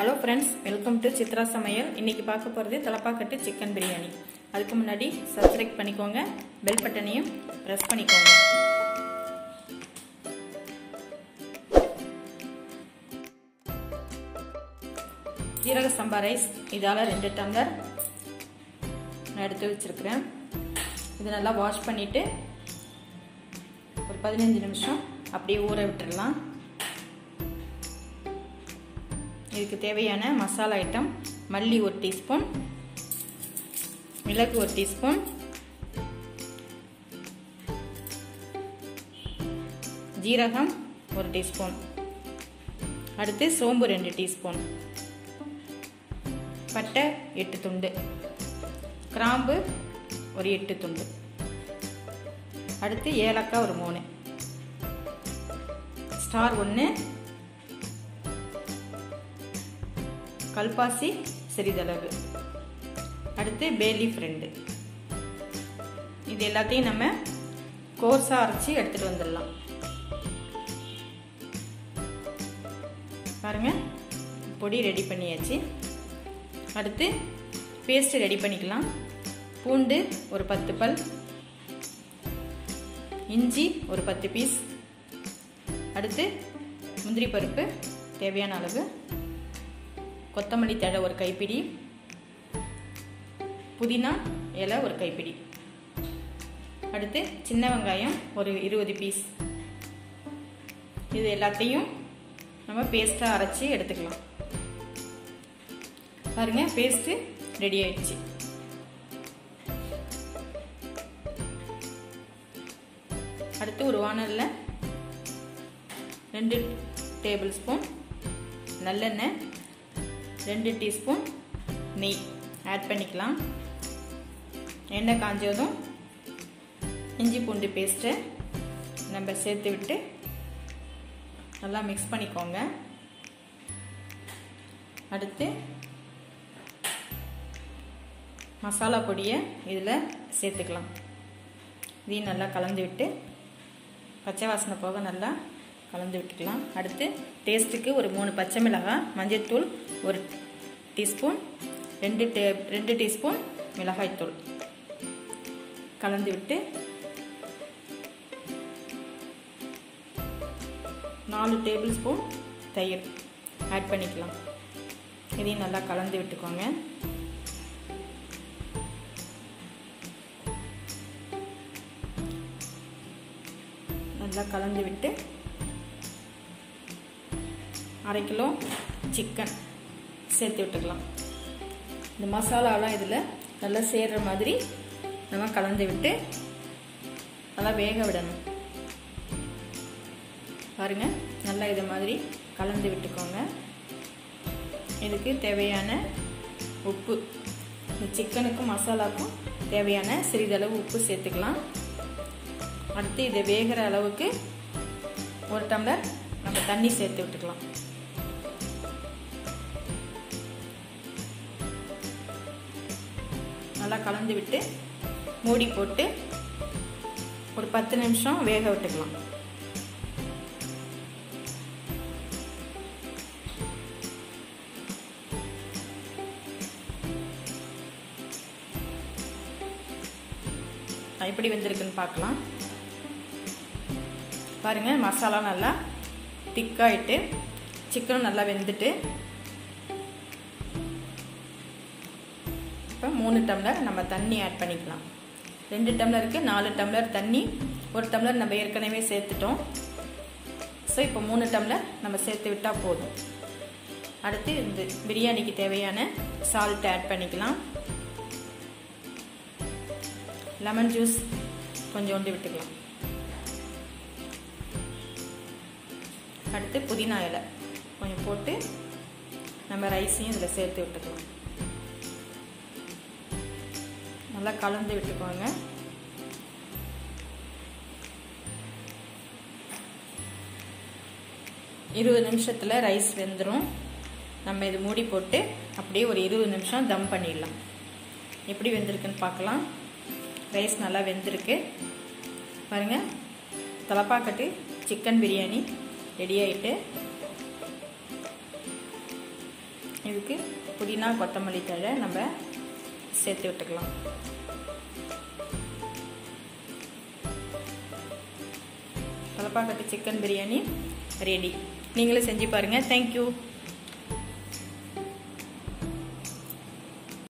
hello friends welcome to Chitra Samayal இன்னைக்கு பார்க்க போகிறது தலப்பாக்கட்டு சிக்கன் பிரியாணி அதுக்கு முன்னாடி சப்ஸ்கிரைப் பண்ணிக்கோங்க பெல் பட்டனையும் ப்ரெஸ் பண்ணிக்கோங்க ஜீரக சம்பா ரைஸ் இதால் ரெண்டு டம்ளர் நான் எடுத்து வச்சிருக்கிறேன் இது நல்லா வாஷ் பண்ணிவிட்டு ஒரு பதினஞ்சு நிமிஷம் அப்படியே ஊற விட்டுடலாம் இதுக்கு தேவையான மசாலா ஐட்டம் மல்லி ஒரு டீஸ்பூன் மிளகு ஒரு டீஸ்பூன் ஜீரகம் ஒரு டீஸ்பூன் அடுத்து சோம்பு ரெண்டு டீஸ்பூன் பட்டை எட்டு துண்டு கிராம்பு ஒரு எட்டு துண்டு அடுத்து ஏலக்காய் ஒரு மூணு ஸ்டார் ஒன்று கல்பாசி சிறிதளவு அடுத்து பேலீஃப் ரெண்டு இது எல்லாத்தையும் நம்ம கோர்ஸாக அரைச்சி எடுத்துகிட்டு வந்துடலாம் பாருங்க பொடி ரெடி பண்ணியாச்சு அடுத்து பேஸ்ட் ரெடி பண்ணிக்கலாம் பூண்டு ஒரு பத்து பல் இஞ்சி ஒரு பத்து பீஸ் அடுத்து முந்திரி பருப்பு தேவையான அளவு கொத்தமல்லி தழை ஒரு கைப்பிடி புதினா இலை ஒரு கைப்பிடி அடுத்து சின்ன வெங்காயம் ஒரு இருபது பீஸ் இது எல்லாத்தையும் நம்ம பேஸ்ட்டாக அரைச்சி எடுத்துக்கலாம் பாருங்க பேஸ்ட்டு ரெடி ஆயிடுச்சு அடுத்து ஒரு வானலில் ரெண்டு டேபிள் ஸ்பூன் நல்லெண்ணெய் ரெண்டு டீஸ்பூன் நெய் ஆட் பண்ணிக்கலாம் எண்ணெய் காஞ்சதும் இஞ்சி பூண்டு பேஸ்ட்டை நம்ம சேர்த்து விட்டு நல்லா மிக்ஸ் பண்ணிக்கோங்க அடுத்து மசாலா பொடியை இதில் சேர்த்துக்கலாம் இதையும் நல்லா கலந்து விட்டு பச்சை வாசனை போக நல்லா கலந்து விட்டுக்கலாம் அடுத்து டேஸ்ட்டுக்கு ஒரு மூணு பச்சை மிளகாய் மஞ்சள்தூள் ஒரு டீஸ்பூன் ரெண்டு டே ரெண்டு டீஸ்பூன் மிளகாய்த்தூள் கலந்து விட்டு நாலு டேபிள் ஸ்பூன் தயிர் ஆட் பண்ணிக்கலாம் இதையும் நல்லா கலந்து விட்டுக்கோங்க நல்லா கலந்து விட்டு அரை கிலோ சிக்கன் சேர்த்து விட்டுக்கலாம் இந்த மசாலாலாம் இதில் நல்லா சேர்கிற மாதிரி நம்ம கலந்து விட்டு நல்லா வேக விடணும் பாருங்க நல்லா இதை மாதிரி கலந்து விட்டுக்கோங்க இதுக்கு தேவையான உப்பு இந்த சிக்கனுக்கும் மசாலாக்கும் தேவையான சிறிதளவு உப்பு சேர்த்துக்கலாம் அடுத்து இதை வேகிற அளவுக்கு ஒரு டம்ளர் நம்ம தண்ணி சேர்த்து விட்டுக்கலாம் நல்லா கலந்து விட்டு மூடி போட்டு ஒரு பத்து நிமிஷம் வேக விட்டுக்கலாம் எப்படி வெந்திருக்குன்னு பார்க்கலாம் பாருங்க மசாலா நல்லா திக்காயிட்டு சிக்கனும் நல்லா வெந்துட்டு இப்போ மூணு டம்ளர் நம்ம தண்ணி ஆட் பண்ணிக்கலாம் ரெண்டு டம்ளருக்கு நாலு டம்ளர் தண்ணி ஒரு டம்ளர் நம்ம ஏற்கனவே சேர்த்துட்டோம் ஸோ இப்போ மூணு டம்ளர் நம்ம சேர்த்து விட்டால் போதும் அடுத்து இந்த பிரியாணிக்கு தேவையான சால்ட் ஆட் பண்ணிக்கலாம் லெமன் ஜூஸ் கொஞ்சோண்டு விட்டுக்கலாம் அடுத்து புதினா இலை கொஞ்சம் போட்டு நம்ம ரைஸையும் இதில் சேர்த்து விட்டுக்கலாம் நல்லா கலந்து விட்டுக்கோங்க இருபது நிமிஷத்தில் ரைஸ் வெந்துடும் நம்ம இது மூடி போட்டு அப்படியே ஒரு இருபது நிமிஷம் தம் பண்ணிடலாம் எப்படி வெந்திருக்குன்னு பார்க்கலாம் ரைஸ் நல்லா வெந்திருக்கு பாருங்கள் தலப்பாக்கட்டு சிக்கன் பிரியாணி ரெடி ஆகிட்டு இதுக்கு புதினா கொத்தமல்லி தழை நம்ம சேர்த்து விட்டுக்கலாம் தலப்பாக்கட்டு சிக்கன் பிரியாணி ரெடி நீங்களும் செஞ்சு பாருங்கள் தேங்க்யூ